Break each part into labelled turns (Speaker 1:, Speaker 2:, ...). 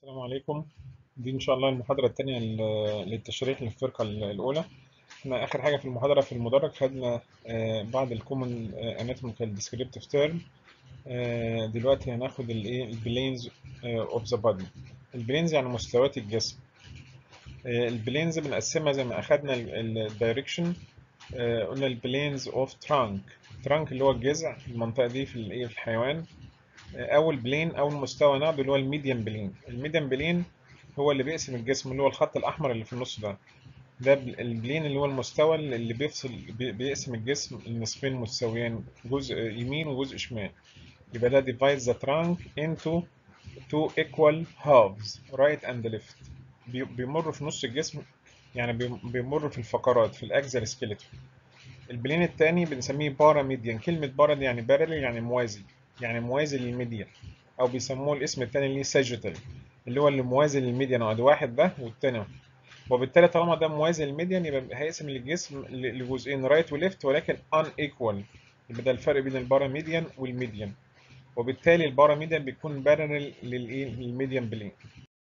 Speaker 1: السلام عليكم دي إن شاء الله المحاضرة التانية لل- للتشريح للفرقة ال- الأولى احنا آخر حاجة في المحاضرة في المدرج خدنا آه، بعض الكومن اناتوميكال ديسكريبتيف تيرم دلوقتي هناخد الايه البلينز اوف ذا بادي البلينز يعني مستويات الجسم آه، البلينز بنقسمها زي ما أخدنا الدايركشن قلنا البلينز اوف ترانك ترانك اللي هو الجذع المنطقة دي في الايه في الحيوان اول بلين اول مستوى ناخده اللي هو الميديان بلين الميديان بلين هو اللي بيقسم الجسم اللي هو الخط الاحمر اللي في النص ده ده بل- البلين اللي هو المستوى اللي بيفصل بي- بيقسم الجسم لنصفين متساويين جزء يمين وجزء شمال يبقى ده divides the trunk into two equal halves right and left بي- بيمر في نص الجسم يعني بيم- بيمر في الفقرات في الاكزال سكيلتون البلين التاني بنسميه بارا ميديان كلمة بارا دي يعني بارل يعني موازي يعني موازي للميديان او بيسموه الاسم التاني ليه ساجيتال اللي هو اللي موازي للميديان ادي واحد ده والتاني وبالتالي طالما ده موازي للميديان يبقى هيقسم الجسم ل- لجزئين رايت وليفت ولكن ان ايكوال يبقى ده الفرق بين البارا ميديان والميديان وبالتالي البارا ميديان بيكون بارل للايه للميديان بلين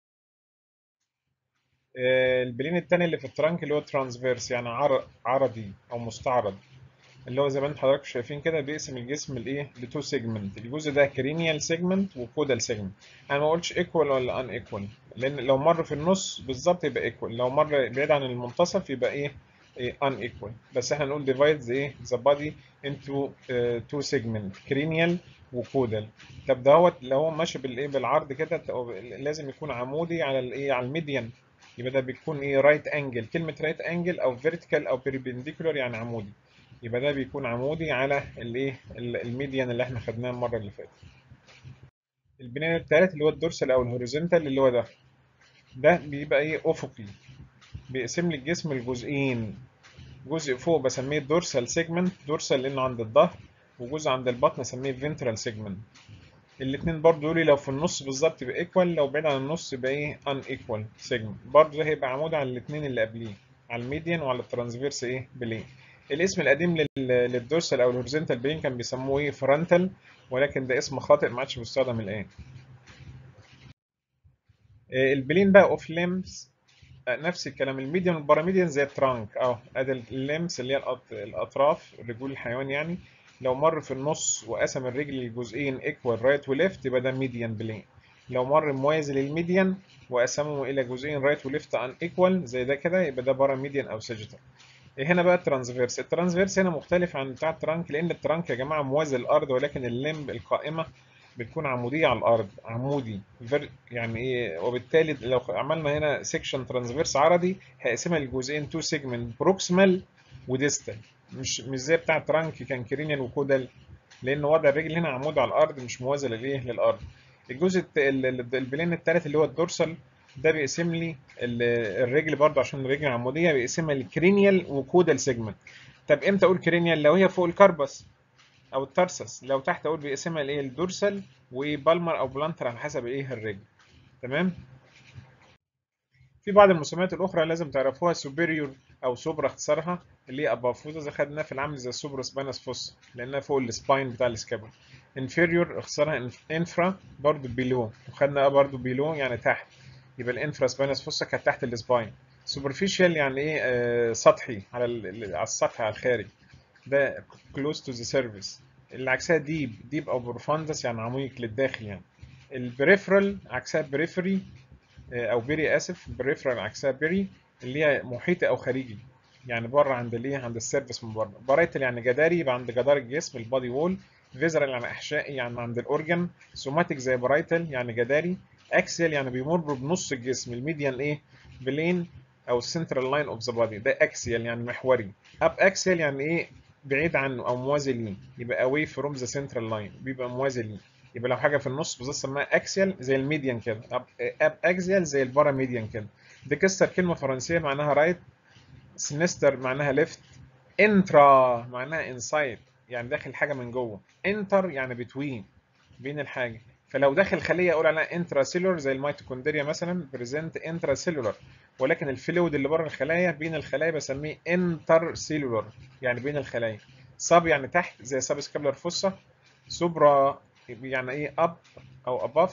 Speaker 1: آه، البلين التاني اللي في الترانك اللي هو ترانسفيرس يعني عر- عرضي او مستعرض اللي هو زي ما انتم حضراتكم شايفين كده بيقسم الجسم لايه لتو سيجمنت الجزء ده كرينيال سيجمنت وكودال سيجمنت انا ما قلتش ايكوال ولا ان ايكوال لان لو مر في النص بالظبط يبقى ايكوال لو مر بعيد عن المنتصف يبقى ايه ان ايكوال بس احنا نقول ديفايد ايه ذا بادي انتو تو سيجمنت كرينيال وكودال طب دهوت لو هو ماشي بالايه بالعرض كده طب لازم يكون عمودي على الايه على الميديان يبقى ده بيكون ايه رايت انجل كلمه رايت انجل او فيرتيكال او بيربنديكولار يعني عمودي يبقى ده بيكون عمودي على الايه ال- الميديان اللي احنا خدناه المره اللي فاتت البناء الثالث اللي هو الدورسال او الهوريزونتال اللي هو ده ده بيبقى ايه افقي بيقسم لي الجسم لجزئين جزء فوق بسميه الدورسال سيجمنت دورسال لانه عند الظهر وجزء عند البطن اسميه فينترال سيجمنت الاثنين برضو دول لو في النص بالظبط يبقى ايكوال لو بعيد عن النص يبقى ايه ان ايكوال سيجمنت برضو ده هيبقى عمود على الاثنين اللي قبليه على الميديان وعلى الترانسفيرس ايه بلين الاسم القديم لل- للدورسال او الهوريزونتال بلين كان بيسموه ايه فرونتال ولكن ده اسم خاطئ ما عادش بيستخدم الان آه، البلين بقى اوف ليمز نفس الكلام الميديان والباراميديان زي الترانك اه ادي الليمس اللي هي الأط- الاطراف رجول الحيوان يعني لو مر في النص وقسم الرجل لجزئين ايكوال رايت وليفت يبقى ده ميديان بلين لو مر موازي للميديان وقسمه الى جزئين رايت وليفت ان ايكوال زي ده كده يبقى ده باراميديان او ساجيتال هنا بقى الترانسفيرس الترانسفيرس هنا مختلف عن بتاع الترانك لان الترانك يا جماعه موازي للارض ولكن الليمب القائمه بتكون عموديه على الارض عمودي فير- يعني ايه وبالتالي لو عملنا هنا سيكشن ترانسفيرس عرضي هيقسمها لجزئين تو سيجمنت بروكسيمال وديستال مش مش زي بتاع الترانك كان كرينيال وكودال لان وضع الرجل هنا عمود على الارض مش موازي للايه للارض الجزء الت- ال- ال- البلين الثالث اللي هو الدورسال ده بيقسم لي ال- الرجل برضه عشان الرجل عموديه بيقسمها لكرينيال وكودال سيجمنت طب امتى اقول كرينيال لو هي فوق الكربس او الترسس لو تحت اقول بيقسمها لايه الدورسال وبالمر او بلانتر على حسب ايه الرجل تمام في بعض المسميات الاخرى لازم تعرفوها سوبيريور او سوبرا اختصارها اللي هي اباف وده خدناها في العمل زي السوبرا سباينس فوس لانها فوق السباين بتاع السكابل انفيريور اختصارها انفرا برضو بيلو وخدنا برضو بيلو يعني تحت يبقى الانفرا سباينس فوسا كانت تحت السباين سوبرفيشال يعني ايه آه سطحي على ال- على السطح على الخارج ده close to the surface اللي عكسها ديب ديب او بروفاندس يعني عميق للداخل يعني البريفرال عكسها بريفري او بيري اسف بريفرال عكسها بيري اللي هي محيطي او خارجي يعني بره عند الايه عند السيرفس من بره بارايتال يعني جداري يبقى عند جدار الجسم البادي وول فيزرال يعني احشائي يعني عند الاورجن سوماتيك زي بارايتال يعني جداري اكسيال يعني بيمر بنص الجسم الميديان ايه بلين او السنترال لاين اوف ذا بادي ده اكسيال يعني محوري اب اكسيال يعني ايه بعيد عنه او موازي ليه يبقى away from the central line بيبقى موازي ليه يبقى لو حاجه في النص بالظبط سماها اكسيال زي الميديان كده اب اب اكسيال زي البارا ميديان كده ديكستر كلمه فرنسيه معناها رايت سينستر معناها ليفت انترا معناها انسايد يعني داخل حاجه من جوه انتر يعني بتوين بين الحاجه فلو داخل خليه اقول عليها انترا سيلولر زي الميتوكوندريا مثلا بريزنت انترا سيلولر ولكن الفلويد اللي بره الخلايا بين الخلايا بسميه انتر سيلولر يعني بين الخلايا سب يعني تحت زي سب سكابلر فوسا سوبرا يعني ايه اب او اباف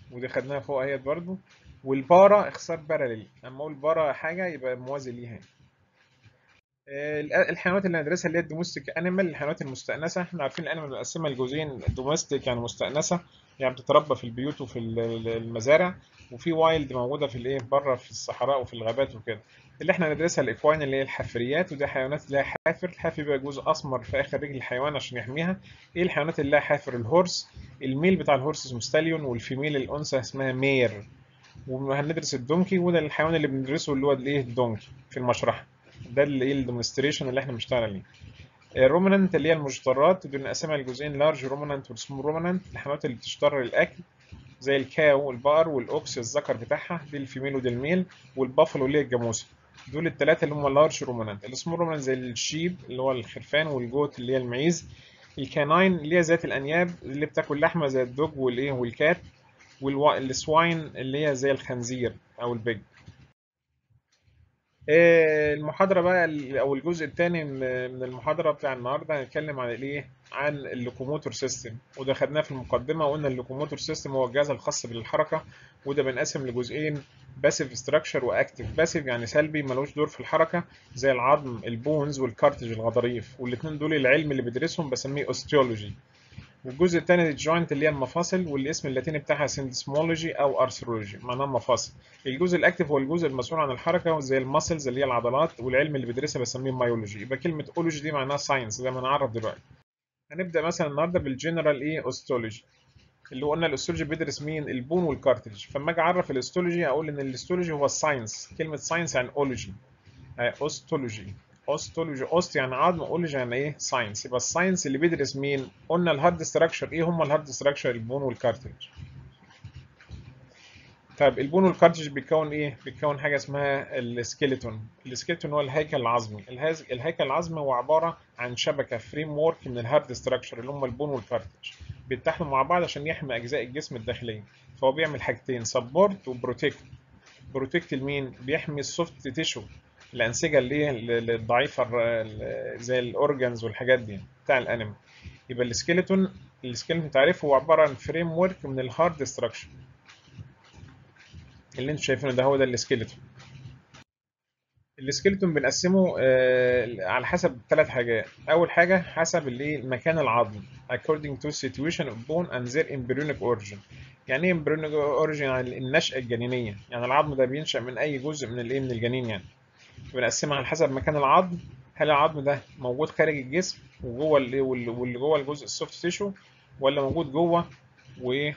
Speaker 1: ودي خدناها فوق اهيت برضو والبارا اختصار باراليل اما اقول بارا حاجه يبقى موازي ليها الحيوانات اللي هندرسها اللي هي الدوميستيك انيمال الحيوانات المستأنسة احنا عارفين الانيمال مقسمة لجزئين دوميستيك يعني مستأنسة يعني بتتربى في البيوت وفي المزارع وفي وايلد موجودة في الايه بره في الصحراء وفي الغابات وكده اللي احنا هندرسها الاكواين اللي هي الحفريات ودي حيوانات لها حافر الحافر بيبقى جزء اسمر في اخر رجل الحيوان عشان يحميها ايه الحيوانات اللي لها حافر الهورس الميل بتاع الهورس اسمه ستاليون والفيميل الانثى اسمها مير وهندرس الدونكي وده الحيوان اللي بندرسه اللي هو الايه الدونكي في المشرحه ده اللي ايه الديمونستريشن اللي احنا بنشتغل عليه الرومنانت اللي هي المجترات دول نقسمها لجزئين لارج رومنانت والسمول رومنانت الحيوانات اللي بتشتر الاكل زي الكاو والبقر والاوكس الذكر بتاعها دي الفيميل ودي الميل والبافلو اللي هي الجاموسه دول الثلاثه اللي هم اللارج رومنانت السمول رومنانت زي الشيب اللي هو الخرفان والجوت اللي هي المعيز الكاناين اللي هي ذات الانياب اللي بتاكل لحمه زي الدوج والايه والكات والسواين اللي هي زي الخنزير او البيج المحاضرة بقى أو الجزء الثاني من المحاضرة بتاع النهاردة هنتكلم عن الإيه؟ عن اللوكوموتور سيستم وده خدناه في المقدمة وقلنا اللوكوموتور سيستم هو الجهاز الخاص بالحركة وده بنقسم لجزئين باسيف ستراكشر واكتف باسيف يعني سلبي ملوش دور في الحركة زي العظم البونز والكارتج الغضاريف والاثنين دول العلم اللي بيدرسهم بسميه اوستيولوجي والجزء الثاني الجوينت اللي هي المفاصل والاسم اللاتيني بتاعها سندسمولوجي او ارثرولوجي معناها مفاصل الجزء الاكتف هو الجزء المسؤول عن الحركه زي الماسلز اللي هي العضلات والعلم اللي بيدرسها بسميه مايولوجي يبقى كلمه اولوجي دي معناها ساينس زي ما نعرف دلوقتي هنبدا مثلا النهارده بالجنرال ايه اوستولوجي اللي قلنا الاستولوجي بيدرس مين البون والكارتريج فلما اجي اعرف الاستولوجي اقول ان الاستولوجي هو الساينس كلمه ساينس يعني اولوجي اوستولوجي اوستولوجي اوست يعني عظم اولوجي يعني ايه ساينس يبقى الساينس اللي بيدرس مين قلنا الهارد ستراكشر ايه هم الهارد ستراكشر البون والكارتريج طيب البون والكارتريج بيكون ايه بيكون حاجه اسمها السكيلتون السكيلتون هو الهيكل العظمي الهيكل العظمي هو عباره عن شبكه فريم وورك من الهارد ستراكشر اللي هم البون والكارتريج بيتحدوا مع بعض عشان يحمي اجزاء الجسم الداخليه فهو بيعمل حاجتين سبورت وبروتكت بروتكت لمين بيحمي السوفت تيشو الانسجه اللي هي الضعيفه زي الاورجنز والحاجات دي بتاع الانيمال يبقى السكيلتون السكيلتون تعريفه هو عباره عن فريم ورك من الهارد ستراكشر اللي انتم شايفينه ده هو ده السكيلتون السكيلتون بنقسمه على حسب ثلاث حاجات اول حاجه حسب الايه مكان العظم according to situation of bone and their embryonic origin يعني ايه embryonic origin يعني النشأة الجنينية يعني العظم ده بينشأ من اي جزء من الايه من الجنين يعني بنقسمها على حسب مكان العظم هل العظم ده موجود خارج الجسم وجوه واللي جوه الجزء السوفت تيشو ولا موجود جوه و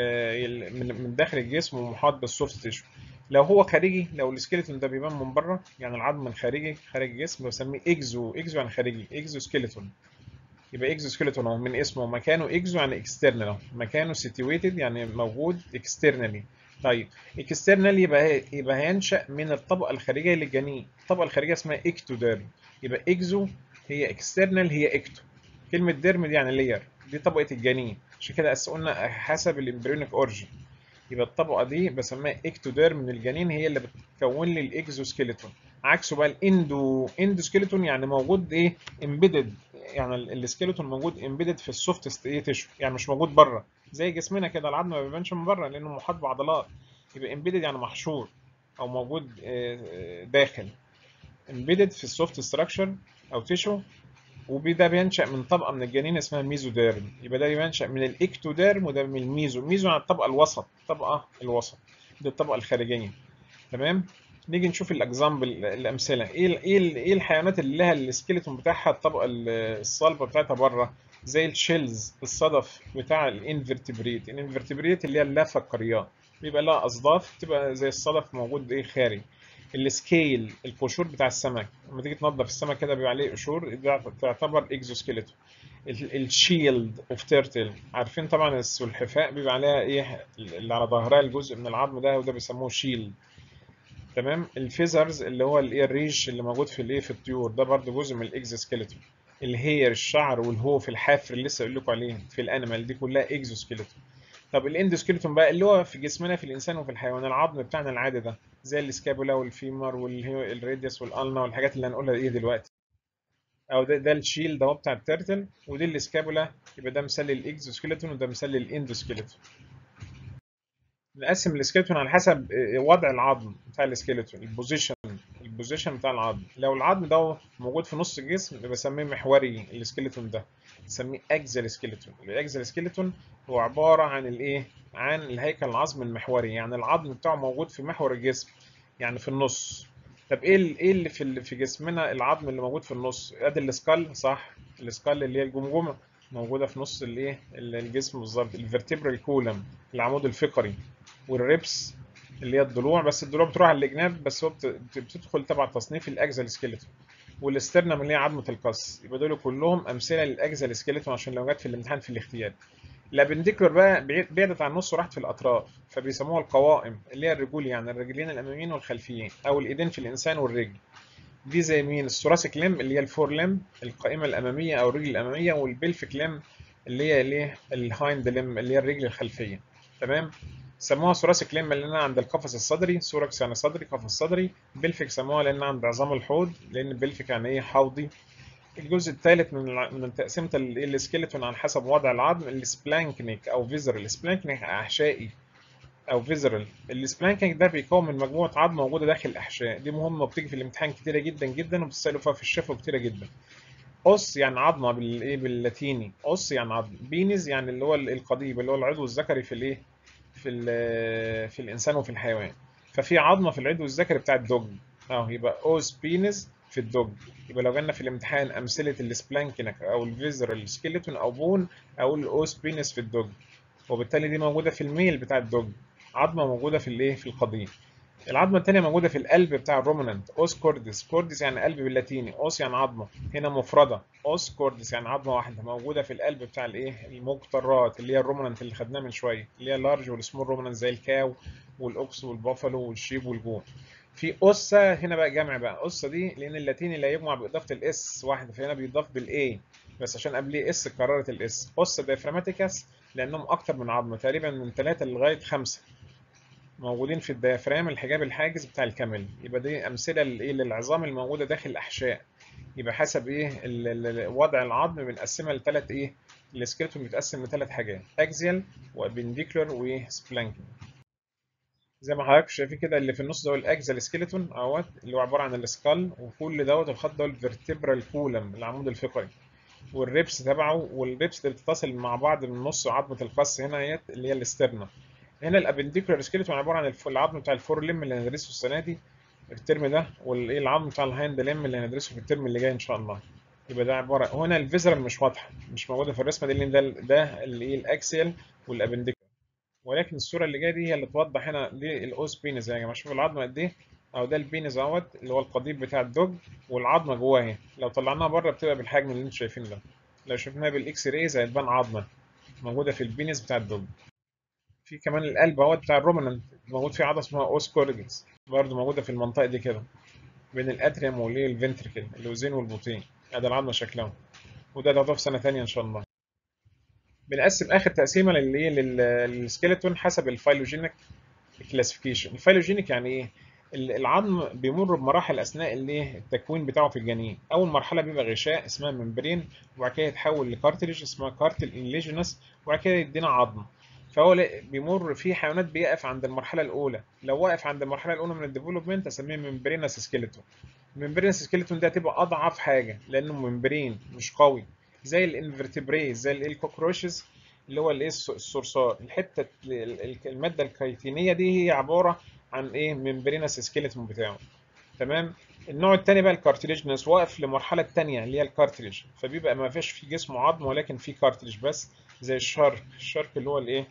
Speaker 1: من داخل الجسم ومحاط بالسوفت تيشو لو هو خارجي لو السكيلتون ده بيبان من بره يعني العظم الخارجي خارج الجسم بسميه اكزو اكزو يعني خارجي اكزو سكيلتون يبقى اكزو سكيلتون اهو من اسمه مكانه اكزو يعني اكسترنال اهو مكانه سيتويتد يعني موجود اكسترنالي طيب اكسترنال يبقى يبقى هينشا من الطبقه الخارجيه للجنين الطبقه الخارجيه اسمها اكتوديرم يبقى اكزو هي اكسترنال هي اكتو كلمه ديرم دي يعني لير دي طبقه الجنين عشان كده قلنا حسب الامبريونيك اورجن يبقى الطبقه دي بسميها اكتوديرم من الجنين هي اللي بتكون لي الاكزوسكيلتون عكسه بقى الاندو اندوسكيلتون يعني موجود ايه امبيدد يعني السكيلتون موجود امبيدد في السوفت ايه تيشو يعني مش موجود بره زي جسمنا كده العظم ما بيبانش من بره لانه محاط بعضلات يبقى امبيدد يعني محشور او موجود داخل امبيدد في السوفت ستراكشر او تيشو وده بينشأ من طبقة من الجنين اسمها ميزوديرم يبقى ده بينشأ من الاكتوديرم وده من الميزو الميزو يعني الطبقة الوسط الطبقة الوسط دي الطبقة الخارجية تمام نيجي نشوف الاكزامبل الامثله ايه ايه ايه الحيوانات اللي لها السكيلتون بتاعها الطبقه الصلبه بتاعتها بره زي الشيلز الصدف بتاع الانفرتبريت الانفرتبريت اللي هي اللافه القريات بيبقى لها اصداف تبقى زي الصدف موجود ايه خارج السكيل القشور بتاع السمك لما تيجي تنظف السمك كده بيبقى عليه قشور تعتبر اكزوسكيلتون الشيلد اوف تيرتل عارفين طبعا السلحفاء بيبقى عليها ايه اللي على ظهرها الجزء من العظم ده وده بيسموه شيلد تمام الفيزرز اللي هو الايه الريش اللي موجود في الايه في الطيور ده برضه جزء من الاكزوسكيلتون الهير الشعر والهوف الحافر اللي لسه قايل لكم عليه في الانيمال دي كلها اكزوسكيلتون طب الاندوسكيلتون بقى اللي هو في جسمنا في الانسان وفي الحيوان العظم بتاعنا العادي ده زي السكابولا والفيمر والراديوس والالنا والحاجات اللي هنقولها ايه دلوقتي او ده ده الشيل ده بتاع الترتل ودي السكابولا يبقى ده مثال للاكزوسكيلتون وده مثال للاندوسكيلتون نقسم السكيلتون على حسب وضع العظم بتاع السكيلتون البوزيشن البوزيشن بتاع العظم لو العظم ده موجود في نص الجسم بسميه محوري السكيلتون ده بنسميه اكزل سكيلتون الاكزل سكيلتون هو عباره عن الايه عن الهيكل العظمي المحوري يعني العظم بتاعه موجود في محور الجسم يعني في النص طب ايه ايه اللي في في جسمنا العظم اللي موجود في النص ادي السكال صح السكال اللي هي الجمجمه موجوده في نص الايه الجسم بالظبط الفرتبرال كولم العمود الفقري والريبس اللي هي الضلوع بس الضلوع بتروح على الجناب بس هو بتدخل تبع تصنيف الاكزل سكيلتون والاسترنم اللي هي عظمه القص يبقى دول كلهم امثله للاكزل سكيلتون عشان لو جت في الامتحان في الاختيار الابنديكولر بقى بعدت عن النص وراحت في الاطراف فبيسموها القوائم اللي هي الرجول يعني الرجلين الاماميين والخلفيين او الايدين في الانسان والرجل دي زي مين الثوراسيك لم اللي هي الفور لم القائمه الاماميه او الرجل الاماميه والبلفيك لم اللي هي الايه الهايند لم اللي هي الرجل الخلفيه تمام سموها ثوراسيك لم لان عند القفص الصدري ثوركس يعني صدري قفص صدري بلفيك سموها لان عند عظام الحوض لان بلفيك يعني ايه حوضي الجزء الثالث من من تقسيمه السكيلتون على حسب وضع العظم السبلانكنيك او فيزرال السبلانكنيك احشائي او فيزرال السبلانكنيك ده بيكون من مجموعه عظم موجوده داخل الاحشاء دي مهمه وبتيجي في الامتحان كتيره جدا جدا وبتسالوا فيها في الشفا كتيره جدا اوس يعني عظمه بالايه باللاتيني اوس يعني عظم بينز يعني اللي هو القضيب اللي هو العضو الذكري في الايه في في الانسان وفي الحيوان ففي عظمه في العضو الذكري بتاع الدوج اهو يبقى اوس بينز في الدوج يبقى لو جالنا في الامتحان امثله السبلانكنك او الفيزرال سكيلتون او بون او الاوس بينس في الدوج وبالتالي دي موجوده في الميل بتاع الدوج عظمه موجوده في الايه في القضيب العظمه الثانيه موجوده في القلب بتاع الرومنانت اوس كوردس كوردس يعني قلب باللاتيني اوس يعني عظمه هنا مفرده اوس كوردس يعني عظمه واحده موجوده في القلب بتاع الايه المقطرات اللي هي الرومنانت اللي خدناها من شويه اللي هي اللارج والسمول رومنانت زي الكاو والاوكس والبافالو والشيب والجون في أسة هنا بقى جمع بقى أسة دي لأن اللاتيني لا يجمع بإضافة الإس واحدة فهنا بيضاف بالإيه بس عشان قبليه إس كررت الإس أسة ديافراماتيكاس لأنهم أكتر من عظمة تقريبا من 3 لغاية 5 موجودين في الديافرام الحجاب الحاجز بتاع الكامل يبقى دي أمثلة لإيه للعظام الموجودة داخل الأحشاء يبقى حسب إيه وضع العظم بنقسمها لثلاث إيه السكيلتون بيتقسم لثلاث حاجات أكزيال وأبنديكولار وسبلانكينج زي ما حضرتك شايفين كده اللي في النص ده هو الاكزل سكيلتون اهوت اللي هو عباره عن السكال وكل دوت الخط ده الفرتبرال كولم العمود الفقري والريبس تبعه والريبس اللي بتتصل مع بعض من نص عظمه القص هنا اهيت اللي هي الاسترنا هنا الابنديكولار سكيلتون عباره عن العظم بتاع الفور لم اللي هندرسه السنه دي الترم ده والايه العظم بتاع الهايند لم اللي هندرسه في الترم اللي جاي ان شاء الله يبقى ده عباره هنا الفيزرال مش واضحه مش موجوده في الرسمه دي لان ده ده اللي الاكسيال والابنديكولار ولكن الصوره اللي جايه دي هي اللي توضح هنا دي الاوس بينز يا جماعه شوفوا العظمه قد ايه او ده البينز اهوت اللي هو القضيب بتاع الدوج والعظمه جواه اهي لو طلعناها بره بتبقى بالحجم اللي انتم شايفينه ده لو شفناها بالاكس رايز هتبان عظمه موجوده في البينز بتاع الدوج في كمان القلب اهوت بتاع الرومنانت موجود فيه عضله اسمها اوس كورجنز برضه موجوده في المنطقه دي كده بين الاتريوم والايه الفنتركل اللوزين والبطين ادي العظمه شكلها وده ده في سنه ثانيه ان شاء الله بنقسم اخر تقسيمه للايه للسكيلتون حسب الفايلوجينيك كلاسيفيكيشن الفايلوجينيك يعني ايه العظم بيمر بمراحل اثناء الايه التكوين بتاعه في الجنين اول مرحله بيبقى غشاء اسمها ممبرين وبعد كده يتحول لكارتريج اسمها كارتل انليجينس وبعد كده يدينا عظم فهو بيمر في حيوانات بيقف عند المرحله الاولى لو وقف عند المرحله الاولى من الديفلوبمنت اسميه ممبرينس سكيلتون الممبرينس سكيلتون ده هتبقى اضعف حاجه لانه ممبرين مش قوي زي الانفرتبريز زي الكوكروشز اللي هو الايه الصرصار الحته الماده الكيتينيه دي هي عباره عن ايه ممبرينس سكيلتون بتاعه تمام النوع الثاني بقى الكارتريجنس واقف للمرحله الثانيه اللي هي الكارتريج فبيبقى ما فيش في جسمه عظم ولكن في كارتريج بس زي الشارك الشارك اللي هو الايه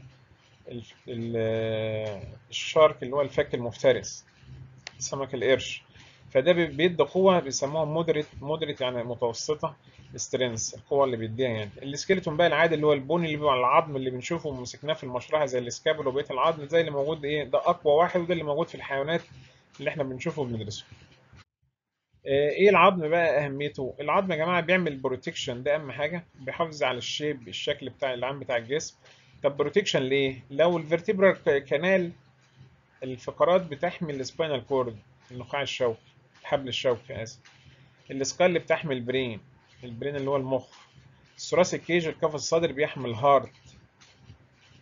Speaker 1: الشارك اللي هو الفك المفترس سمك القرش فده بيدي قوه بيسموها مودريت مودريت يعني متوسطه سترينث القوه اللي بيديها يعني السكيلتون بقى العادي اللي هو البوني اللي بيبقى على العظم اللي بنشوفه ومسكناه في المشرحه زي السكابل وبقيه العظم زي اللي موجود ايه ده اقوى واحد وده اللي موجود في الحيوانات اللي احنا بنشوفه وبندرسه ايه العظم بقى اهميته العظم يا جماعه بيعمل بروتكشن ده اهم حاجه بيحافظ على الشيب الشكل بتاع العام بتاع الجسم طب بروتكشن ليه لو الفرتبرال كانال الفقرات بتحمي السباينال كورد النخاع الشوكي الحبل الشوكي اسف السكال بتحمي البرين البرين اللي هو المخ الثراسيك كيج القفص الصدري بيحمي الهارت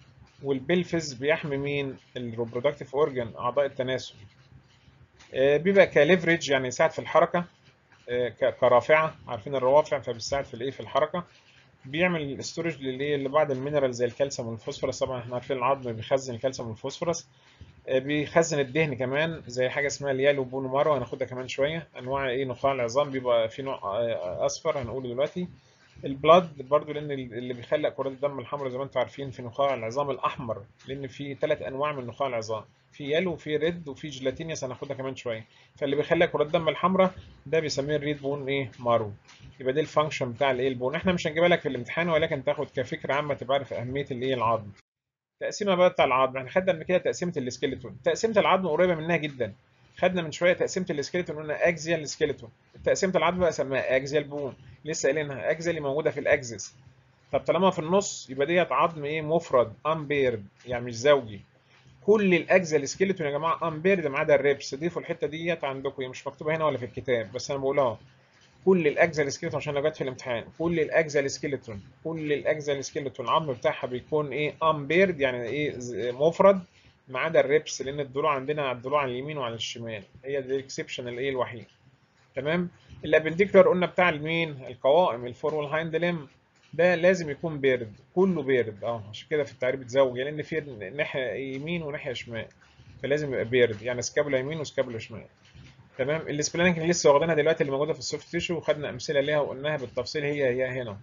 Speaker 1: والبلفز بيحمي مين الريبرودكتيف اورجان اعضاء التناسل آه، بيبقى كليفريج يعني يساعد في الحركه آه، ك- كرافعه عارفين الروافع فبيساعد في الايه في الحركه بيعمل استورج للايه لبعض المينرال زي الكالسيوم والفوسفورس طبعا احنا عارفين العظم بيخزن الكالسيوم والفوسفورس آه، بيخزن الدهن كمان زي حاجه اسمها اليالو بون مارو هناخدها كمان شويه انواع ايه نخاع العظام بيبقى في نوع آه، اصفر هنقوله دلوقتي البلاد برضو لان اللي بيخلق كرات الدم الحمراء زي ما انتم عارفين في نخاع العظام الاحمر لان في ثلاث انواع من نخاع العظام في يلو وفي ريد وفي جيلاتينيوس هناخدها كمان شويه فاللي بيخلق كرات الدم الحمراء ده بيسميه الريد بون ايه مارو يبقى ده الفانكشن بتاع الايه البون احنا مش هنجيبها لك في الامتحان ولكن تاخد كفكره عامه تبقى عارف اهميه الايه العظم تقسيمه بقى بتاع العظم احنا خدنا قبل كده تقسيمه السكيلتون تقسيمه العظم قريبه منها جدا خدنا من شويه تقسيمه السكيلتون قلنا اكزيال سكيلتون تقسيمه العظم بقى سماها اكزيال بون لسه قايلينها اكزيال موجوده في الاكزس طب طالما في النص يبقى ديت عظم ايه مفرد امبيرد يعني مش زوجي كل الاجزاء سكيلتون يا جماعه امبيرد ما عدا الريبس ضيفوا الحته ديت عندكم هي مش مكتوبه هنا ولا في الكتاب بس انا بقولها كل الاجزاء السكيلتون عشان لو جت في الامتحان كل الاجزاء السكيلتون كل الاجزاء السكيلتون العظم بتاعها بيكون ايه امبيرد يعني ايه ز- مفرد ما عدا الريبس لان الضلوع عندنا على الضلوع على اليمين وعلى الشمال هي دي الاكسبشن الايه الوحيد تمام الابنديكولار قلنا بتاع المين القوائم الفور والهايند ليم ده لازم يكون بيرد كله بيرد اه عشان كده في التعريف اتزوج لان في ناحيه يمين وناحيه شمال فلازم يبقى بيرد يعني سكابولا يمين وسكابولا شمال تمام السبلانك اللي لسه واخدينها دلوقتي اللي موجوده في السوفت تيشو وخدنا امثله ليها وقلناها بالتفصيل هي هي هنا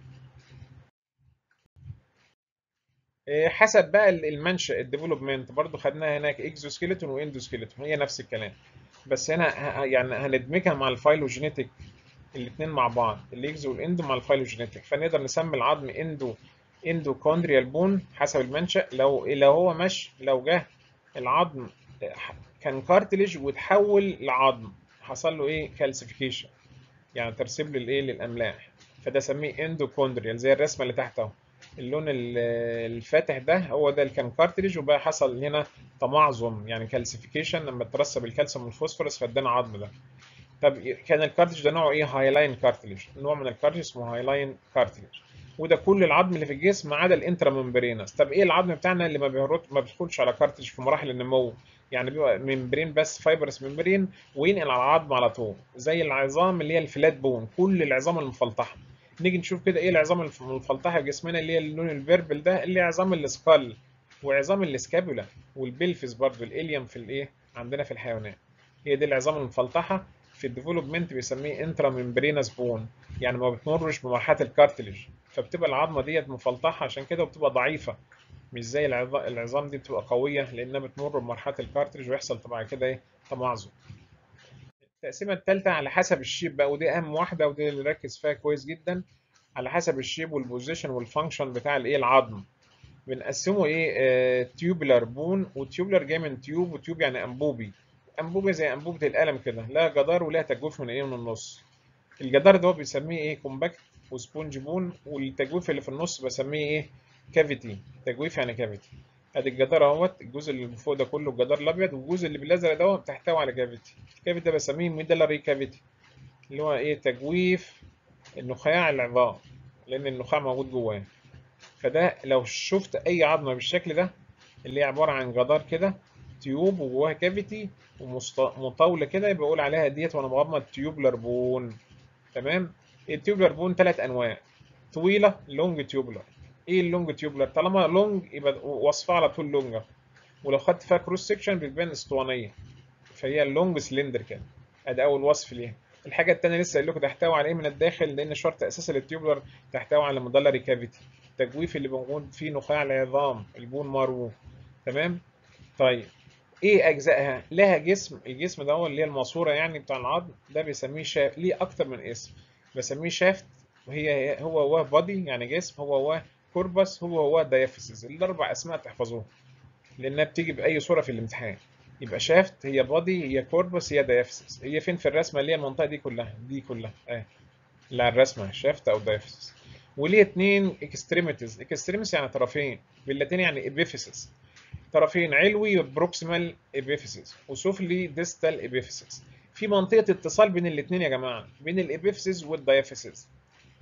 Speaker 1: إيه، حسب بقى ال- المنشأ الديفلوبمنت برضو خدناها هناك اكزوسكيلتون واندوسكيلتون هي نفس الكلام بس هنا ه- يعني هندمجها مع الفايلوجينيتك الاثنين مع بعض الاكزو والاندو مع الفايلوجينيتك فنقدر نسمي العظم اندو اندوكوندريال بون حسب المنشأ لو لو هو مش لو جه العظم كان كارتليج وتحول لعظم حصل له ايه كالسيفيكيشن يعني ترسيب للايه للاملاح فده سميه اندوكوندريال زي الرسمه اللي تحت اهو اللون ال- الفاتح ده هو ده اللي كان كارتليج وبقى حصل هنا تمعظم يعني كالسيفيكيشن لما ترسب الكالسيوم والفوسفورس فادانا عظم ده طب كان الكارتليج ده نوعه ايه هايلاين كارتليج نوع من الكارتليج اسمه هايلاين كارتليج وده كل العظم اللي في الجسم ما عدا الانترا ممبرينس طب ايه العظم بتاعنا اللي ما بيرد ما بيدخلش على كارتليج في مراحل النمو يعني بيبقى ممبرين بس فايبرس ممبرين وينقل على العظم على طول زي العظام اللي هي الفلات بون كل العظام المفلطحه نيجي نشوف كده ايه العظام الف- المفلطحه في جسمنا اللي هي اللون الفيربل ده اللي هي عظام السكال وعظام السكابولا والبلفس برضو الاليم في الايه عندنا في الحيوانات هي دي العظام المفلطحه في الديفلوبمنت بيسميه انترا ممبرينس بون يعني ما بتمرش بمرحله الكارتليج فبتبقى العظمه ديت مفلطحه عشان كده وبتبقى ضعيفه مش زي العظ- العظام دي بتبقى قويه لانها بتمر بمرحله الكارتريج ويحصل طبعا كده ايه تمعظم التقسيمه الثالثه على حسب الشيب بقى ودي اهم واحده ودي اللي نركز فيها كويس جدا على حسب الشيب والبوزيشن والفانكشن بتاع الايه العظم بنقسمه ايه تيوبلر بون وتيوبلر جاي من تيوب وتيوب يعني انبوبي انبوبه زي انبوبه القلم كده لها جدار ولها تجويف من ايه من النص الجدار ده هو بيسميه ايه كومباكت وسبونج بون والتجويف اللي في النص بسميه ايه كافيتي تجويف يعني كافيتي ادي الجدار اهوت الجزء اللي فوق ده كله الجدار الابيض والجزء اللي بالازرق ده بتحتوي على كافيتي الكافيتي ده بسميه ميدلري كافيتي اللي هو ايه تجويف النخاع العظام لان النخاع موجود جواه فده لو شفت اي عظمه بالشكل ده اللي هي عباره عن جدار كده تيوب وجواها كافيتي ومطاوله كده يبقى اقول عليها ديت وانا بغمض تيوبلر بون تمام التيوبلر بون ثلاث انواع طويله لونج تيوبلر ايه اللونج تيوبلر طالما لونج يبقى وصفها على طول لونجر ولو خدت فيها كروس سكشن بتبان اسطوانيه فهي اللونج سلندر كده ادي اول وصف ليها الحاجه الثانيه لسه قايل لكم تحتوي على ايه من الداخل لان شرط اساسي للتيوبلر تحتوي على مدلري كافيتي التجويف اللي موجود فيه نخاع العظام البون مارو تمام طيب ايه اجزائها لها جسم الجسم ده هو اللي هي الماسوره يعني بتاع العظم ده بيسميه شاف ليه اكتر من اسم بسميه شافت وهي هو هو بادي يعني جسم هو هو كوربس هو هو دايفيسز الاربع اسماء تحفظوها لانها بتيجي باي صوره في الامتحان يبقى شافت هي بادي هي كوربس هي دايفيسز هي فين في الرسمه اللي هي المنطقه دي كلها دي كلها اه لا الرسمه شافت او دايفيسز وليه اتنين اكستريميتيز اكستريميتيز يعني طرفين باللاتيني يعني ابيفيسز طرفين علوي بروكسيمال ابيفيسز وسفلي ديستال ابيفيسز في منطقه اتصال بين الاثنين يا جماعه بين الابيفيسز والدايفيسز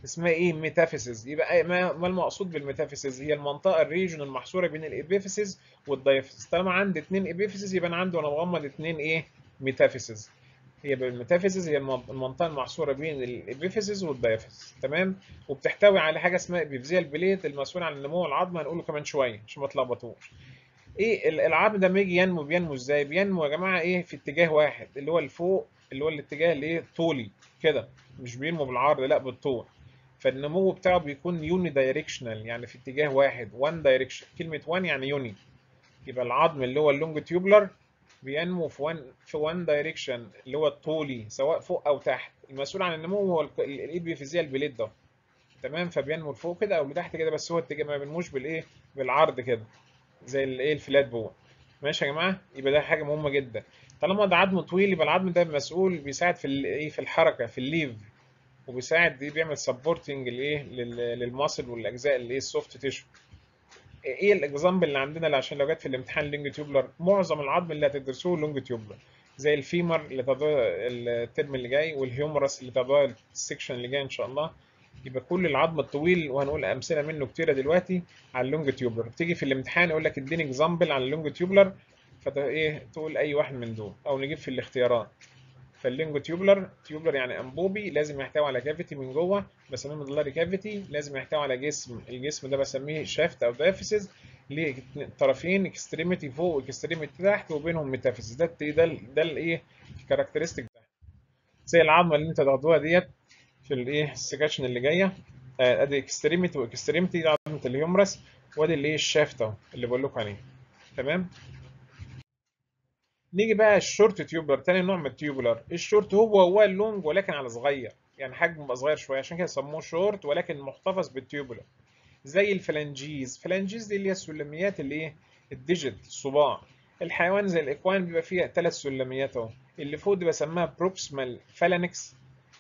Speaker 1: اسمها ايه ميتافيسيس يبقى ما, ما المقصود بالميتافيسيس هي المنطقه الريجن المحصوره بين الابيفيسيس والدايفيسيس طالما عندي اثنين ابيفيسيس يبقى انا عندي وانا مغمض اثنين ايه ميتافيسيس هي الميتافيسيس هي المنطقه المحصوره بين الابيفيسيس والدايفيسيس تمام وبتحتوي على حاجه اسمها ابيفيزيال بليت المسؤول عن النمو العظمي هنقوله كمان شويه عشان ما تلخبطوش ايه العظم ده لما يجي ينمو بينمو ازاي بينمو يا جماعه ايه في اتجاه واحد اللي هو لفوق اللي هو الاتجاه اللي ايه طولي كده مش بينمو بالعرض لا بالطول فالنمو بتاعه بيكون يوني دايركشنال يعني في اتجاه واحد وان دايركشن كلمه وان يعني يوني يبقى العظم اللي هو اللونج تيوبلر بينمو في وان في وان دايركشن اللي هو الطولي سواء فوق او تحت المسؤول عن النمو هو الابيفيزيال بليد ده تمام فبينمو لفوق كده او لتحت كده بس هو اتجاه ما بينموش بالايه بالعرض كده زي الايه الفلات بون ماشي يا جماعه يبقى ده حاجه مهمه جدا طالما ده عظم طويل يبقى العظم ده مسؤول بيساعد في الايه في الحركه في الليف وبيساعد دي بيعمل سبورتنج الايه للماسل والاجزاء اللي ايه السوفت تيشو ايه الاكزامبل اللي عندنا اللي عشان لو جت في الامتحان لونج تيوبلر معظم العظم اللي هتدرسوه لونج تيوبلر زي الفيمر اللي تاخدوها الترم اللي جاي والهيومرس اللي تاخدوها السكشن اللي جاي ان شاء الله يبقى كل العظم الطويل وهنقول امثله منه كتيره دلوقتي على اللونج تيوبلر تيجي في الامتحان يقول لك اديني اكزامبل على اللونج تيوبلر ايه تقول اي واحد من دول او نجيب في الاختيارات فاللينجو تيوبلر تيوبلر يعني انبوبي لازم يحتوي على كافيتي من جوه بسميه مدلري كافيتي لازم يحتوي على جسم الجسم ده بسميه شافت او دافيسز ليه طرفين اكستريميتي فوق واكستريميتي تحت وبينهم ميتافيسز ده ده ده الايه الكاركترستيك ده زي العظمه اللي انت تاخدوها ديت في الايه السكاشن اللي جايه ادي اكستريميتي واكستريميتي دي عظمه الهيومرس وادي اللي ايه الشافت اهو اللي بقول لكم عليه تمام نيجي بقى الشورت تيوبلر تاني نوع من التيوبلر الشورت هو هو اللونج ولكن على صغير يعني حجمه بقى صغير شويه عشان كده سموه شورت ولكن محتفظ بالتيوبلر زي الفلانجيز فلانجيز دي اللي هي السلميات اللي ايه الديجيت الصباع الحيوان زي الاكوان بيبقى فيها ثلاث سلميات اهو اللي فوق دي بسميها بروكسمال فالانكس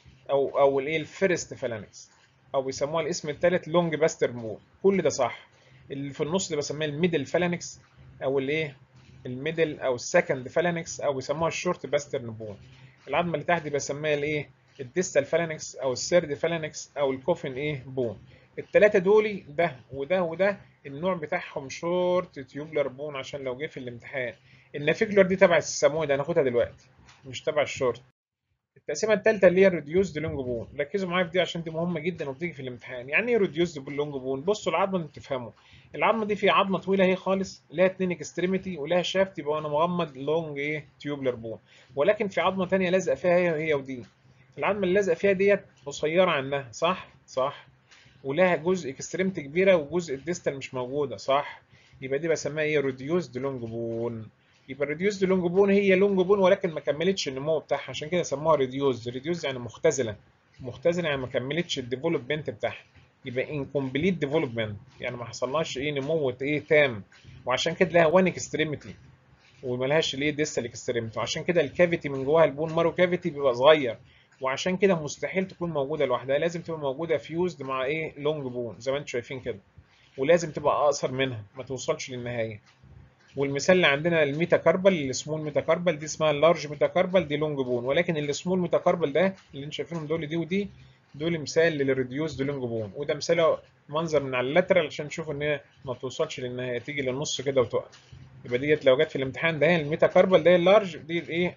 Speaker 1: او او الايه الفيرست فالانكس او بيسموها الاسم الثالث لونج باستر مول كل ده صح اللي في النص ده بسميه الميدل فالانكس او الايه الميدل او السكند فالانكس او بيسموها الشورت باسترن بون العظمه اللي تحت دي بسميها الايه الديستال فالانكس او السيرد فالانكس او الكوفن ايه بون الثلاثه دول ده وده وده النوع بتاعهم شورت تيوبلر بون عشان لو جه في الامتحان النافيكولار دي تبع السموه ده هناخدها دلوقتي مش تبع الشورت التقسيمه الثالثه اللي هي الريديوسد لونج بون ركزوا معايا في دي عشان دي مهمه جدا وبتيجي في الامتحان يعني ايه ريديوسد لونج بون بصوا العظمه اللي تفهموا العظمه دي فيها عظمه طويله اهي خالص لها اتنين اكستريميتي ولها شافت يبقى انا مغمض لونج ايه تيوبلر بون ولكن في عظمه ثانيه لازقه فيها هي هي ودي العظمه اللي لازقه فيها ديت قصيره عنها صح صح ولها جزء اكستريمتي كبيره وجزء الديستال مش موجوده صح يبقى دي بسميها ايه ريديوسد لونج بون يبقى الريديوسد لونج بون هي لونج بون ولكن ما كملتش النمو بتاعها عشان كده سموها ريديوسد ريديوسد يعني مختزله مختزله يعني ما كملتش الديفلوبمنت بتاعها يبقى انكمبليت ديفلوبمنت يعني ما حصلهاش ايه نمو ايه تام وعشان كده لها وان اكستريميتي وملهاش ليه ديستال اكستريميتي وعشان كده الكافيتي من جواها البون مارو كافيتي بيبقى صغير وعشان كده مستحيل تكون موجوده لوحدها لازم تبقى موجوده فيوزد مع ايه لونج بون زي ما انتم شايفين كده ولازم تبقى اقصر منها ما توصلش للنهايه والمثال اللي عندنا الميتاكاربال السمول ميتاكاربال دي اسمها اللارج ميتاكاربال دي لونج بون ولكن السمول ميتاكاربال ده اللي انتم شايفينهم دول دي ودي دول مثال للريديوس لونج بون وده مثال منظر من على اللاترال عشان تشوفوا ان هي ما توصلش للنهايه تيجي للنص كده وتقف يبقى ديت لو جت في الامتحان ده هي الميتاكاربال ده اللارج دي الايه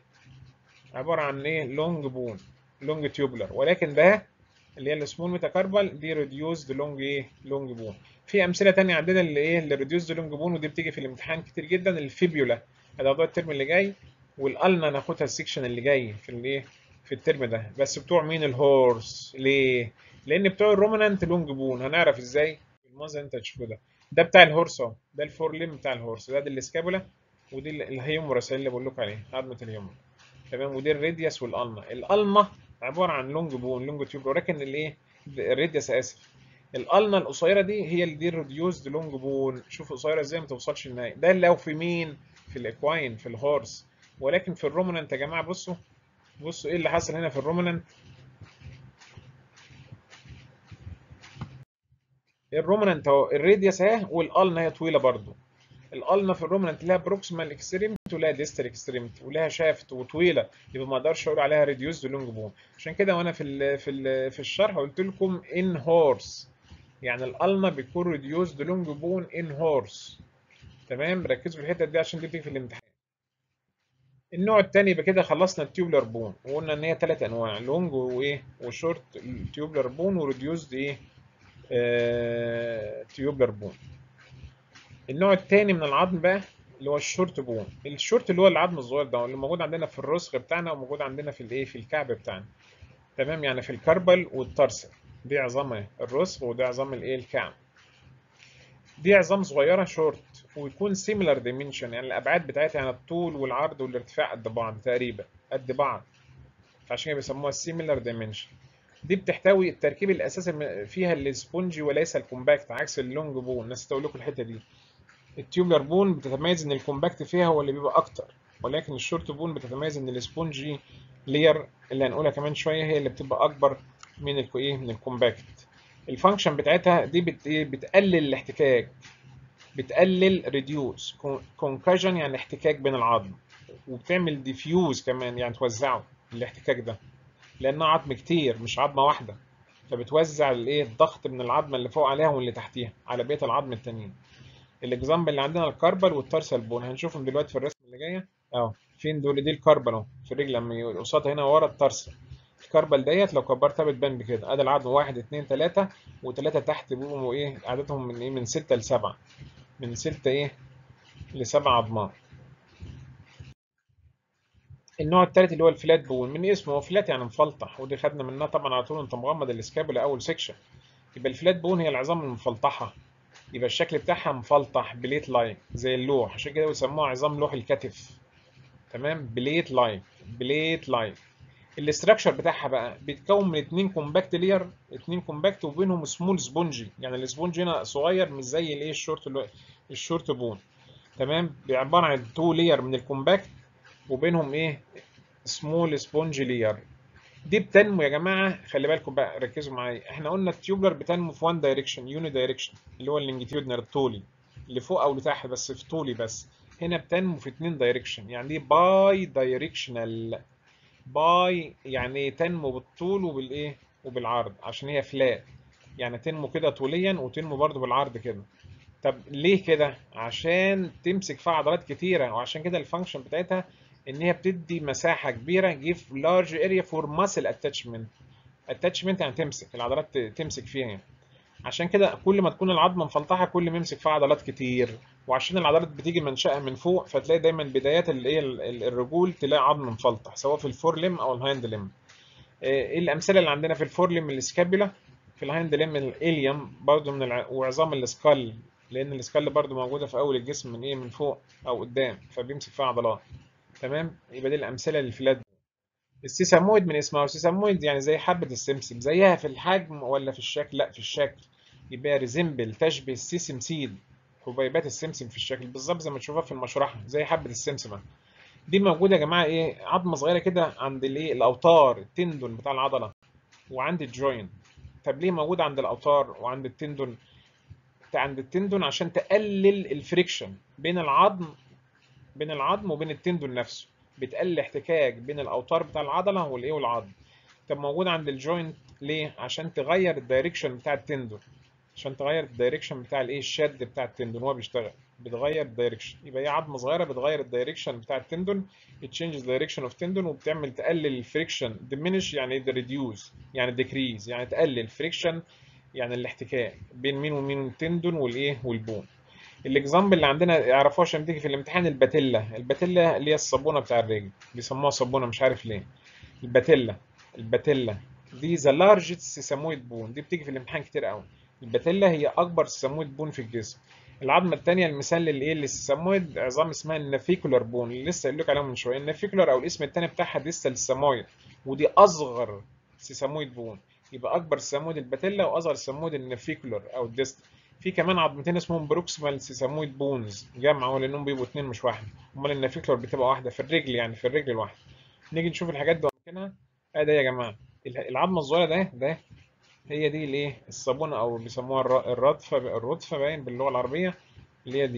Speaker 1: عباره عن ايه لونج بون لونج تيوبلر ولكن ده اللي هي السمول ميتاكاربال دي ريديوسد لونج ايه لونج بون في امثله ثانيه عندنا اللي ايه اللي ريديوسد لونج بون ودي بتيجي في الامتحان كتير جدا الفيبيولا هتاخدوها الترم اللي جاي والالنا ناخدها السكشن اللي جاي في الايه في الترم ده بس بتوع مين الهورس ليه لان بتوع الرومنانت لونج بون هنعرف ازاي المنظر اللي انت هتشوفه ده ده بتاع الهورس اهو ده الفور ليم بتاع الهورس ده, ده الاسكابولا ودي الهيومرس اللي بقول لكم عليه عظمه الهيومر تمام ودي الريديوس والالما الالما عباره عن لونج بون لونج تيوب ولكن الايه الريديوس اسف الالنا القصيره دي هي اللي دي الريديوسد لونج بون شوف قصيره ازاي ما توصلش للنهايه ده لو في مين في الاكواين في الهورس ولكن في الرومنانت يا جماعه بصوا بصوا ايه اللي حصل هنا في الرومنانت الرومنانت اهو الريديوس اهي والالنا هي طويله برضو الالنا في الرومنانت لها بروكسيمال اكستريمت ولها ديستال اكستريمت ولها شافت وطويله يبقى ما اقدرش اقول عليها ريديوسد لونج بون عشان كده وانا في ال في ال في الشرح قلت لكم ان هورس يعني الالنا بيكون ريديوسد لونج بون ان هورس تمام ركزوا في الحته دي عشان دي بتيجي في الامتحان النوع الثاني يبقى كده خلصنا التيوبلر بون وقلنا ان هي ثلاث انواع لونج وايه وشورت تيوبلر بون وريديوسد ايه آه تيوبلر بون النوع الثاني من العظم بقى اللي هو الشورت بون الشورت اللي هو العظم الصغير ده اللي موجود عندنا في الرسغ بتاعنا وموجود عندنا في الايه في الكعب بتاعنا تمام يعني في الكربل والترسل دي عظام الرسغ وده عظام الايه الكعب دي عظام صغيره شورت ويكون سيميلر دايمنشن يعني الابعاد بتاعتها يعني الطول والعرض والارتفاع قد بعض تقريبا قد بعض فعشان كده بيسموها سيميلر دايمنشن دي بتحتوي التركيب الاساسي فيها السبونجي وليس الكومباكت عكس اللونج بون نسيت اقول لكم الحته دي التيوبلر بون بتتميز ان الكومباكت فيها هو اللي بيبقى اكتر ولكن الشورت بون بتتميز ان السبونجي لير اللي هنقولها كمان شويه هي اللي بتبقى اكبر من الايه من الكومباكت الفانكشن بتاعتها دي بت بتقلل الاحتكاك بتقلل ريديوس كونكاجن يعني احتكاك بين العظم وبتعمل ديفيوز كمان يعني توزعه الاحتكاك ده لانها عظم كتير مش عظمه واحده فبتوزع الايه الضغط من العظمه اللي فوق عليها واللي تحتيها على بقيه العظم التانيين الاكزامبل اللي عندنا الكربل والترسل بون هنشوفهم دلوقتي في الرسمه اللي جايه اهو فين دول دي الكربل اهو في الرجل لما قصادها هنا ورا الترسل الكربل ديت لو كبرتها بتبان بكده ادي العظم واحد اتنين تلاته وتلاته تحت بيبقوا ايه عددهم من ايه من سته لسبعه من ستة ايه لسبع عظمات النوع الثالث اللي هو الفلات بون من اسمه هو فلات يعني مفلطح ودي خدنا منها طبعا على طول انت مغمض الاسكابولا اول سيكشن يبقى الفلات بون هي العظام المفلطحه يبقى الشكل بتاعها مفلطح بليت لاين زي اللوح عشان كده بيسموها عظام لوح الكتف تمام بليت لاين بليت لاين الاستراكشر بتاعها بقى بيتكون من اتنين كومباكت لير اتنين كومباكت وبينهم سمول سبونجي يعني السبونج هنا صغير مش زي الايه الشورت الشورت بون تمام عباره عن تو لير من الكومباكت وبينهم ايه سمول سبونج لير دي بتنمو يا جماعه خلي بالكم بقى ركزوا معايا احنا قلنا التيوبلر بتنمو في وان دايركشن يوني دايركشن اللي هو اللينجيتيودنال الطولي لفوق او لتحت بس في طولي بس هنا بتنمو في اتنين دايركشن يعني دي باي دايركشنال باي يعني تنمو بالطول وبالايه وبالعرض عشان هي فلات يعني تنمو كده طوليا وتنمو برضو بالعرض كده طب ليه كده عشان تمسك فيها عضلات كتيره وعشان كده الفانكشن بتاعتها ان هي بتدي مساحه كبيره give large area for muscle attachment attachment يعني تمسك العضلات تمسك فيها يعني. عشان كده كل ما تكون العظمه مفلطحه كل ما يمسك فيها عضلات كتير وعشان العضلات بتيجي منشأها من فوق فتلاقي دايما بدايات الايه الرجول تلاقي عظم مفلطح سواء في الفور ليم او الهايند ليم ايه الامثله اللي عندنا في الفور ليم السكابيولا في الهايند ليم الاليوم برضه من الع... وعظام السكال لان السكال برضه موجوده في اول الجسم من ايه من فوق او قدام فبيمسك فيها عضلات تمام يبقى دي الامثله للفلات السيسامويد من اسمها السيسامويد يعني زي حبه السمسم زيها في الحجم ولا في الشكل لا في الشكل يبقى ريزمبل تشبه السيسم سيد حبيبات السمسم في الشكل بالظبط زي ما تشوفها في المشرحه زي حبه السمسمه دي موجوده يا جماعه ايه عظمه صغيره كده عند الايه الاوتار التندون بتاع العضله وعند الجوينت طب ليه موجوده عند الاوتار وعند التندون عند التندون عشان تقلل الفريكشن بين العظم بين العظم وبين التندون نفسه بتقلل الاحتكاك بين الاوتار بتاع العضله والايه والعظم طب موجود عند الجوينت ليه عشان تغير الدايركشن بتاع التندون عشان تغير الدايركشن بتاع الايه الشد بتاع التندون وهو بيشتغل بتغير الدايركشن يبقى هي عظمه صغيره بتغير الدايركشن بتاع التندون تشينجز دايركشن اوف تندون وبتعمل تقلل الفريكشن diminish يعني ريديوز يعني ديكريز يعني تقلل الفريكشن يعني الاحتكاك بين مين ومين التندون والايه والبون الاكزامبل اللي عندنا يعرفوها عشان تيجي في الامتحان الباتيلا الباتيلا اللي هي الصابونه بتاع الرجل بيسموها صابونه مش عارف ليه الباتيلا الباتيلا دي ذا لارجست سيسامويد بون دي بتيجي في الامتحان كتير قوي الباتيلا هي اكبر سيسامويد بون في الجسم العظمه الثانيه المثال للايه للسيسامويد عظام اسمها النافيكولار بون اللي لسه قايل لكم عليها من شويه النافيكولار او الاسم الثاني بتاعها ديستال سيسامويد ودي اصغر سيسامويد بون يبقى اكبر سيسامويد الباتيلا واصغر سيسامويد النافيكولار او الديست في كمان عظمتين اسمهم بروكسيمال سيسامويد بونز جمع هو لانهم بيبقوا اثنين مش واحد امال النافيكولار بتبقى واحده في الرجل يعني في الرجل الواحده نيجي نشوف الحاجات دي ومكانها ادي يا جماعه العظمه الصغيره ده ده هي دي الايه الصابونه او بيسموها الردفه الردفه باين باللغه العربيه اللي هي دي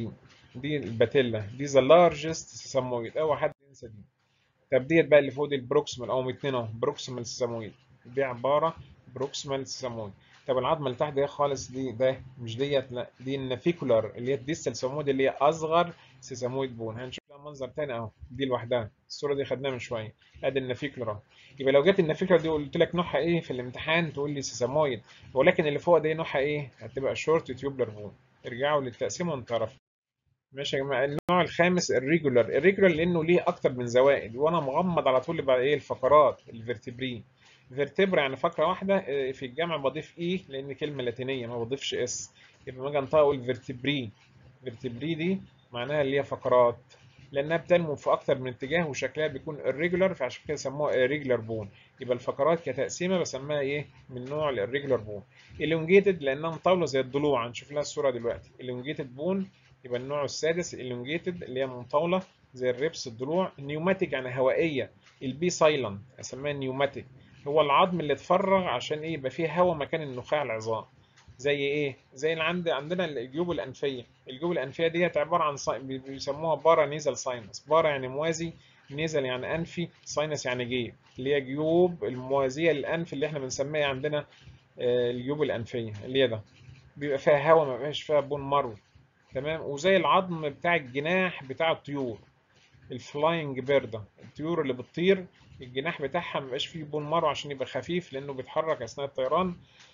Speaker 1: دي الباتيلا دي ذا لارجست سيسامويد اوعى حد ينسى دي طب ديت بقى اللي فوق دي البروكسيمال او اتنين اهو بروكسيمال سيسامويد دي عباره بروكسيمال سيسامويد طب العظمه اللي تحت دي خالص دي ده مش ديت لا دي النافيكولار اللي هي الديستال سيسامويد اللي هي اصغر سيسامويد بون هنشوف لها منظر تاني اهو دي لوحدها الصوره دي خدناها من شويه ادي النافيكولار اهو يبقى لو جت النافيكولار دي قلت لك نوعها ايه في الامتحان تقول لي سيسامويد ولكن اللي فوق دي نوعها ايه هتبقى شورت تيوبلر بون ارجعوا للتقسيم وانتعرفوا ماشي يا جماعه النوع الخامس الريجولار الريجولار لانه ليه اكتر من زوائد وانا مغمض على طول بقى ايه الفقرات الفرتبري فيرتبرا يعني فقره واحده في الجامع بضيف اي لان كلمه لاتينيه ما بضيفش اس يبقى لما اجي انطق اقول فيرتبري فيرتبري دي معناها اللي هي فقرات لانها بتنمو في اكتر من اتجاه وشكلها بيكون الريجولار فعشان كده سموها ريجولار بون يبقى الفقرات كتقسيمه بسميها ايه من نوع الريجولار بون elongated لانها مطاوله زي الضلوع هنشوف لها الصوره دلوقتي elongated بون يبقى النوع السادس elongated اللي هي مطاوله زي الريبس الضلوع نيوماتيك يعني هوائيه البي سايلنت اسميها نيوماتيك هو العظم اللي اتفرغ عشان ايه يبقى فيه هواء مكان النخاع العظام زي ايه زي اللي عند عندنا الجيوب الانفيه الجيوب الانفيه ديت عباره عن صي... بيسموها بارا نيزل ساينس بارا يعني موازي نيزل يعني انفي ساينس يعني جيب اللي هي جيوب الموازيه للانف اللي احنا بنسميها عندنا الجيوب الانفيه اللي هي ده بيبقى فيها هواء ما بيبقاش فيها بون مرو تمام وزي العظم بتاع الجناح بتاع الطيور الفلاينج بيردا الطيور اللي بتطير الجناح بتاعها ما بيبقاش فيه بون مرو عشان يبقى خفيف لانه بيتحرك اثناء الطيران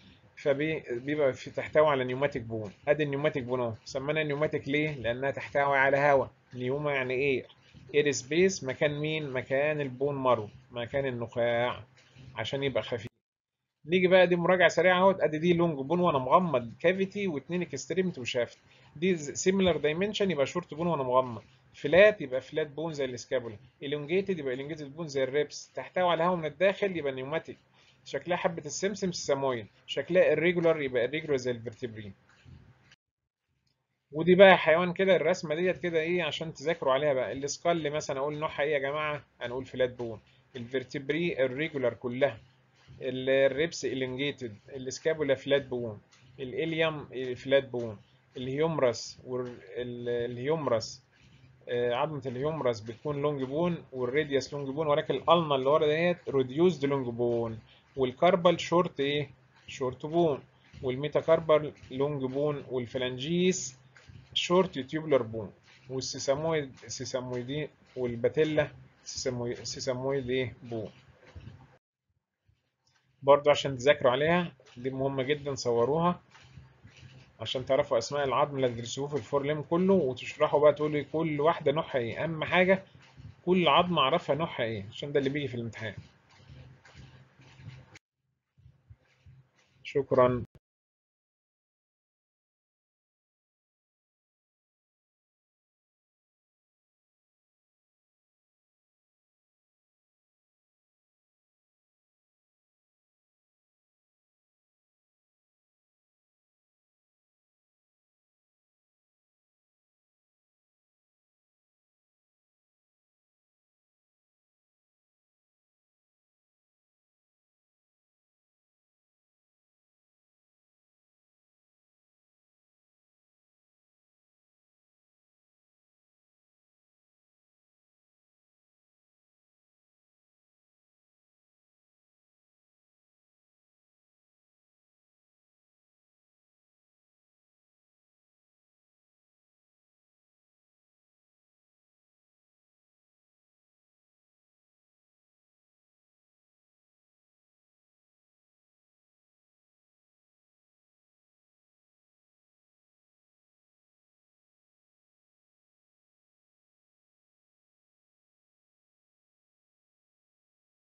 Speaker 1: فبيبقى في تحتوي على نيوماتيك بون ادي النيوماتيك بون اهو سمينا نيوماتيك ليه لانها تحتوي على هواء نيوما يعني اير اير سبيس مكان مين مكان البون مارو مكان النخاع عشان يبقى خفيف نيجي بقى دي مراجعه سريعه اهوت ادي دي لونج بون وانا مغمض كافيتي واثنين اكستريمتي وشافت دي سيميلر دايمنشن يبقى شورت بون وانا مغمض فلات يبقى فلات بون زي الاسكابولا elongated يبقى elongated بون زي الريبس تحتوي على هواء من الداخل يبقى نيوماتيك شكلها حبة السمسم سيسامويد شكلها الريجولار يبقى الريجولار زي الفرتبرين ودي بقى حيوان كده الرسمة ديت كده ايه عشان تذاكروا عليها بقى السكال مثلا اقول نوعها ايه يا جماعة هنقول فلات بون الفرتبري الريجولار كلها الريبس الانجيتد السكابولا فلات بون الاليوم فلات بون الهيومرس والهيومرس عظمة الهيومرس بتكون لونج بون والراديوس لونج بون ولكن الالنا اللي ورا ديت ريديوسد لونج بون والكاربال شورت ايه شورت بون والميتاكاربال لونج بون والفلانجيس شورت تيوبلر بون والسيسامويد سيسامويدي والباتيلا سيسامويد, سيسامويد ايه بون برضو عشان تذاكروا عليها دي مهمة جدا صوروها عشان تعرفوا اسماء العظم اللي هتدرسوه في الفور ليم كله وتشرحوا بقى تقولوا كل واحدة نوعها ايه اهم حاجة كل عظمة اعرفها نوعها ايه عشان ده اللي بيجي في الامتحان شكرا